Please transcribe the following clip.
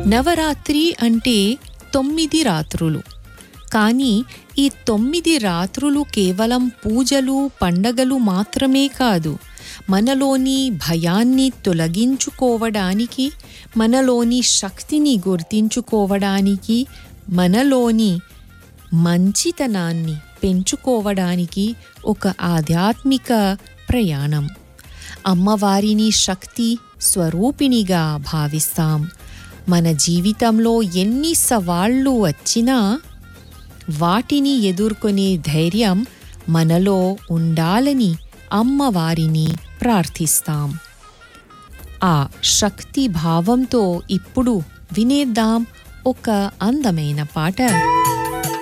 నవరాత్రి అంటే తొమ్మిది రాత్రులు కానీ ఈ తొమ్మిది రాత్రులు కేవలం పూజలు పండగలు మాత్రమే కాదు మనలోని భయాన్ని తొలగించుకోవడానికి మనలోని శక్తిని గుర్తించుకోవడానికి మనలోని మంచితనాన్ని పెంచుకోవడానికి ఒక ఆధ్యాత్మిక ప్రయాణం అమ్మవారిని శక్తి స్వరూపిణిగా భావిస్తాం మన జీవితంలో ఎన్ని సవాళ్లు వచ్చినా వాటిని ఎదుర్కొనే ధైర్యం మనలో ఉండాలని అమ్మవారిని ప్రార్థిస్తాం ఆ శక్తి భావంతో ఇప్పుడు వినేద్దాం ఒక అందమైన పాట